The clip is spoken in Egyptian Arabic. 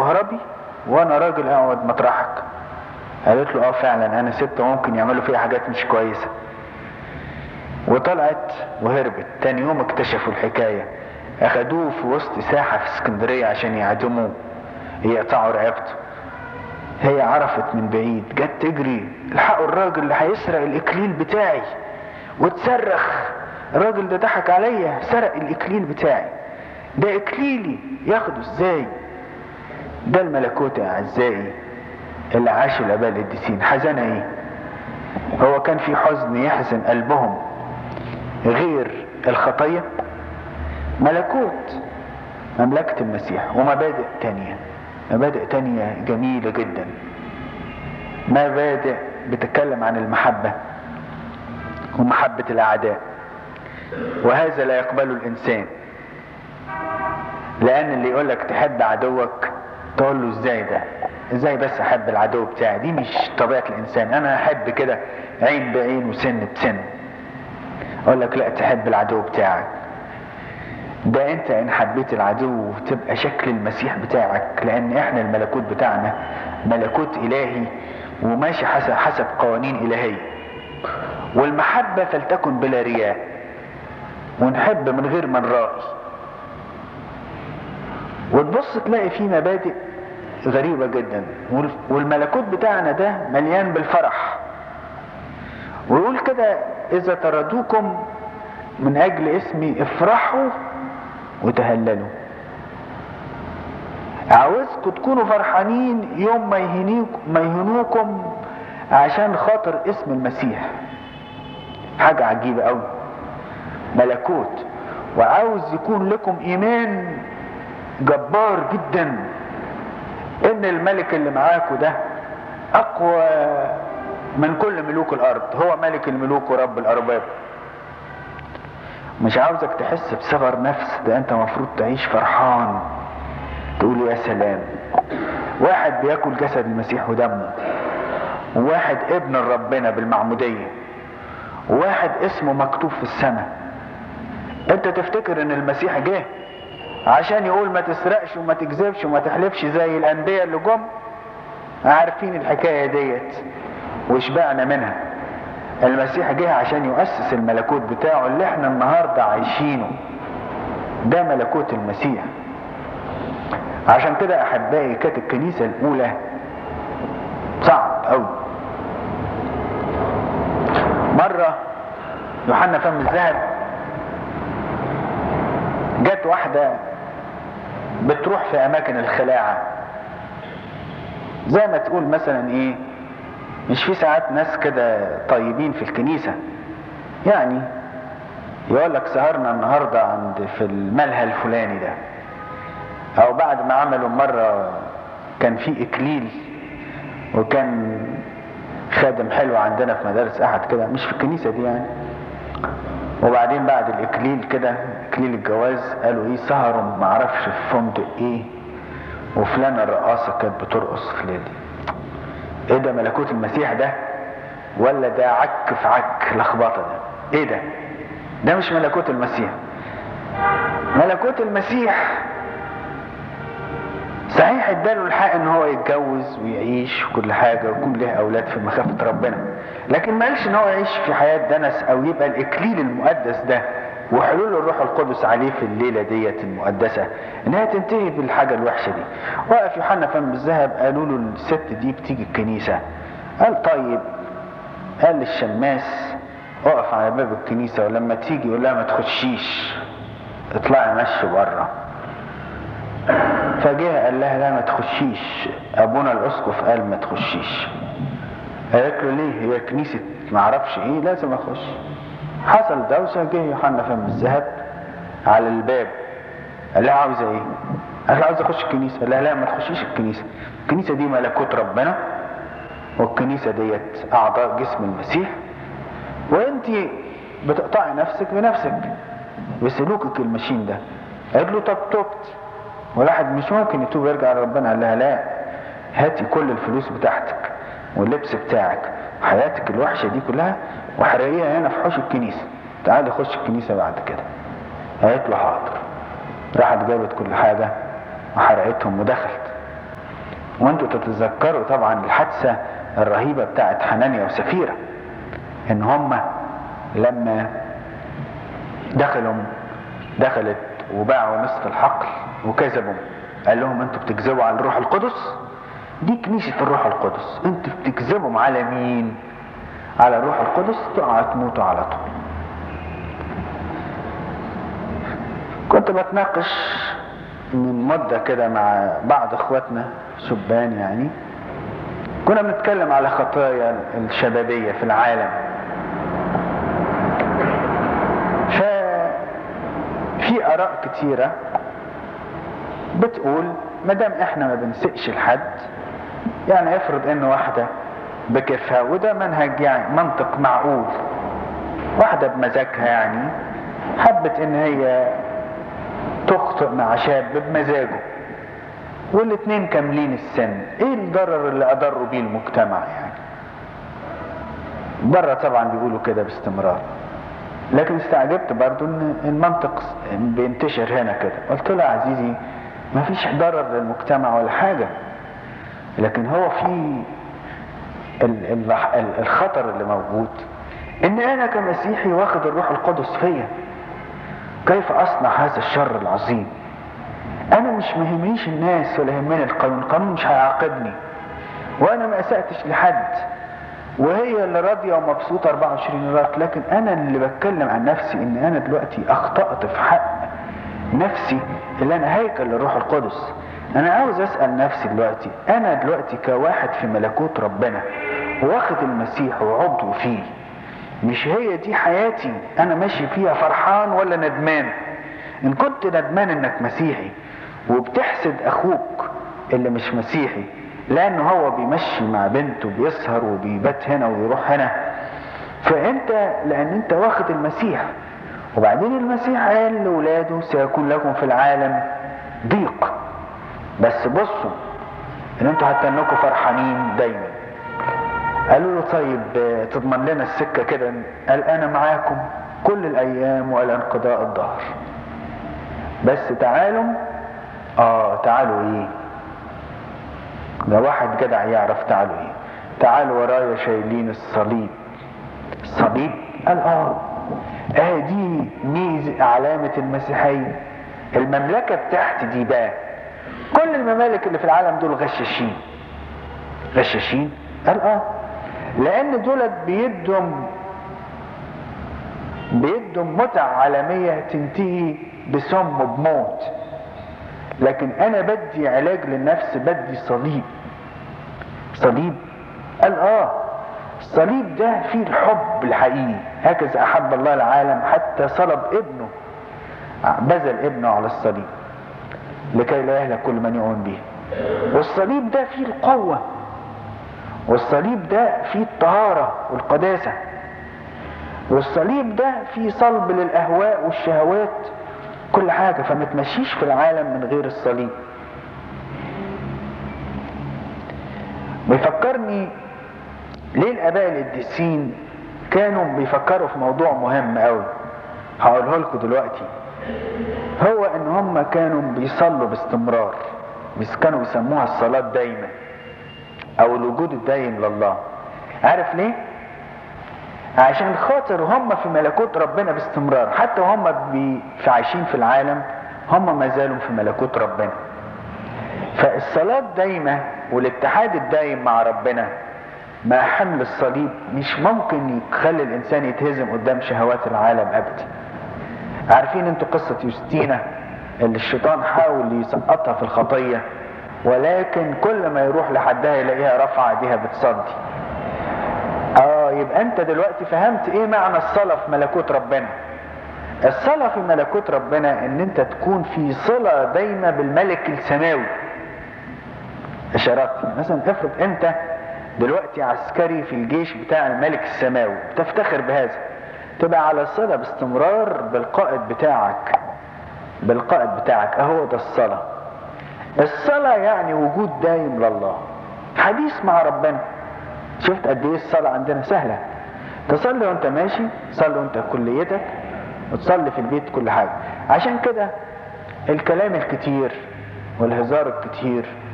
تهربي وانا راجل اقعد مطرحك قالت له اه فعلا انا ست ممكن يعملوا فيها حاجات مش كويسة وطلعت وهربت تاني يوم اكتشفوا الحكاية اخدوه في وسط ساحة في اسكندرية عشان يعدموه يقطعوا رقبته هي عرفت من بعيد جت تجري الحقوا الراجل اللي هيسرق الاكليل بتاعي وتصرخ الراجل ده ضحك عليا سرق الاكليل بتاعي ده اكليلي ياخده ازاي ده الملكوت يا اعزائي اللي عاش الاباء القديسين حزن ايه هو كان في حزن يحزن قلبهم غير الخطية ملكوت مملكة المسيح ومبادئ تانية مبادئ تانية جميلة جدا مبادئ بتتكلم عن المحبة ومحبة الأعداء وهذا لا يقبله الإنسان لأن اللي يقولك تحب عدوك تقول له ازاي ده ازاي بس احب العدو بتاعي دي مش طبيعة الانسان انا احب كده عين بعين وسن بسن اقول لك لا تحب العدو بتاعك ده انت ان حبيت العدو تبقى شكل المسيح بتاعك لان احنا الملكوت بتاعنا ملكوت الهي وماشي حسب حسب قوانين الهيه والمحبه فلتكن بلا رياء ونحب من غير من رائي وتبص تلاقي فيه مبادئ غريبه جدا والملكوت بتاعنا ده مليان بالفرح ويقول كده اذا طردوكم من اجل اسمي افرحوا وتهللوا عاوزكم تكونوا فرحانين يوم ما يهنيكم ما يهنوكم عشان خاطر اسم المسيح حاجة عجيبة قوي ملكوت وعاوز يكون لكم ايمان جبار جدا ان الملك اللي معاكم ده اقوى من كل ملوك الارض هو ملك الملوك ورب الارباب مش عاوزك تحس بصغر نفس ده انت مفروض تعيش فرحان تقول يا سلام واحد بياكل جسد المسيح ودمه وواحد ابن ربنا بالمعمودية وواحد اسمه مكتوب في السماء انت تفتكر ان المسيح جه عشان يقول ما تسرقش وما تكذبش وما تحلفش زي الانبياء اللي جم عارفين الحكاية ديت وشبعنا منها المسيح جه عشان يؤسس الملكوت بتاعه اللي احنا النهاردة عايشينه ده ملكوت المسيح عشان كده احبائي كانت الكنيسة الاولى صعب قوي مرة يوحنا فم الذهب جت واحدة بتروح في اماكن الخلاعة زي ما تقول مثلا ايه مش في ساعات ناس كده طيبين في الكنيسة يعني يقول لك سهرنا النهاردة عند في الملهى الفلاني ده او بعد ما عملوا مرة كان في اكليل وكان خادم حلو عندنا في مدارس احد كده مش في الكنيسة دي يعني وبعدين بعد الاكليل كده اكليل الجواز قالوا ايه سهروا معرفش في فندق ايه وفلانة الرقاصة كانت بترقص في ليلي ايه ده ملكوت المسيح ده ولا ده عك في عك لخبطه ده ايه ده ده مش ملكوت المسيح ملكوت المسيح صحيح اداله الحق ان هو يتجوز ويعيش وكل حاجة ويكون له اولاد في مخافة ربنا لكن ما قالش ان هو يعيش في حياة دنس او يبقى الاكليل المقدس ده وحلول الروح القدس عليه في الليلة ديت المقدسة انها تنتهي بالحاجة الوحشة دي وقف يوحنا فم الذهب قالوا له الست دي بتيجي الكنيسة قال طيب قال للشماس اقف على باب الكنيسة ولما تيجي يقول لها ما تخشيش اطلعي مشي بره فجه قال لها لا ما تخشيش ابونا الاسقف قال ما تخشيش قالت له ليه هي كنيسة ما اعرفش ايه لازم اخش حصل دوشة جه يوحنا فم الذهب على الباب قال لها عاوزة ايه قال لها عاوز اخش الكنيسة قال لها لا ما تخشيش الكنيسة الكنيسة دي ملكوت ربنا والكنيسة ديت اعضاء جسم المسيح وانت بتقطعي نفسك بنفسك بسلوكك المشين ده قالت له طب تبت والواحد مش ممكن يتوب ويرجع لربنا قال لها لا هاتي كل الفلوس بتاعتك واللبس بتاعك حياتك الوحشة دي كلها وحرقيها هنا في حوش الكنيسة تعالي خش الكنيسة بعد كده قالت له حاضر راحت جابت كل حاجة وحرقتهم ودخلت وانتوا تتذكروا طبعا الحادثة الرهيبة بتاعت حنانيا وسفيرة ان هم لما دخلوا دخلت وباعوا نصف الحقل وكذبوا قال لهم انتوا بتكذبوا على الروح القدس دي كنيسة الروح القدس انتوا بتكذبوا على مين على الروح القدس تقعوا تموتوا على طول كنت بتناقش من مدة كده مع بعض اخواتنا شبان يعني كنا بنتكلم على خطايا الشبابية في العالم ففي آراء كتيرة بتقول مادام احنا ما بنسقش لحد يعني افرض ان واحدة بكيفها وده منهج يعني منطق معقول واحدة بمزاجها يعني حبت ان هي تخطئ مع شاب بمزاجه والاتنين كاملين السن ايه الضرر اللي اضروا بيه المجتمع يعني بره طبعا بيقولوا كده باستمرار لكن استعجبت برضو ان المنطق بينتشر هنا كده قلت له يا عزيزي ما فيش ضرر للمجتمع ولا حاجة لكن هو في الخطر اللي موجود ان انا كمسيحي واخد الروح القدس فيا كيف اصنع هذا الشر العظيم انا مش مهمنيش الناس ولا يهمني القانون القانون مش هيعاقبني وانا ما اسأتش لحد وهي اللي راضية ومبسوطة 24 رات لكن انا اللي بتكلم عن نفسي ان انا دلوقتي اخطأت في حق نفسي اللي انا هيكل للروح القدس انا عاوز اسأل نفسي دلوقتي انا دلوقتي كواحد في ملكوت ربنا واخد المسيح وعضو فيه مش هي دي حياتي انا ماشي فيها فرحان ولا ندمان ان كنت ندمان انك مسيحي وبتحسد اخوك اللي مش مسيحي لانه هو بيمشي مع بنته بيسهر وبيبات هنا ويروح هنا فانت لان انت واخد المسيح وبعدين المسيح قال لاولاده سيكون لكم في العالم ضيق بس بصوا ان انتوا هتنكوا فرحانين دايما قالوا له طيب تضمن لنا السكة كده قال انا معاكم كل الايام والى انقضاء الظهر بس تعالوا اه تعالوا ايه ده واحد جدع يعرف تعالوا ايه تعالوا ورايا شايلين الصليب الصليب قال اه اه دي ميز علامة المسيحية المملكة بتاعتي دي بقى كل الممالك اللي في العالم دول غشاشين غشاشين قال اه لان دولت بيدهم بيدهم متع عالمية تنتهي بسم بموت لكن انا بدي علاج للنفس بدي صليب صليب قال اه الصليب ده فيه الحب الحقيقي هكذا احب الله العالم حتى صلب ابنه بذل ابنه على الصليب لكي لا يهلك كل من يؤمن به والصليب ده فيه القوة والصليب ده فيه الطهارة والقداسة والصليب ده فيه صلب للأهواء والشهوات كل حاجة فما تمشيش في العالم من غير الصليب بيفكرني ليه الآباء القديسين كانوا بيفكروا في موضوع مهم قوي هقوله لكم دلوقتي هو ان هم كانوا بيصلوا باستمرار بس كانوا بيسموها الصلاة دايما او الوجود الدايم لله عارف ليه عشان خاطر هم في ملكوت ربنا باستمرار حتى هم بي في عايشين في العالم هم ما زالوا في ملكوت ربنا فالصلاة دايمة والاتحاد الدايم مع ربنا مع حمل الصليب مش ممكن يخلي الانسان يتهزم قدام شهوات العالم ابدا عارفين انتوا قصة يوستينا اللي الشيطان حاول يسقطها في الخطية ولكن كل ما يروح لحدها يلاقيها رافعة ايديها بتصلي اه يبقى انت دلوقتي فهمت ايه معنى الصلاة في ملكوت ربنا الصلاة في ملكوت ربنا ان انت تكون في صلة دايمة بالملك السماوي اشارات مثلا افرض انت دلوقتي عسكري في الجيش بتاع الملك السماوي تفتخر بهذا تبقى على صلة باستمرار بالقائد بتاعك بالقائد بتاعك اهو ده الصلاة الصلاة يعني وجود دايم لله حديث مع ربنا شفت قد ايه الصلاة عندنا سهلة تصلي وانت ماشي تصلي وانت في كليتك وتصلي في البيت كل حاجة عشان كده الكلام الكتير والهزار الكتير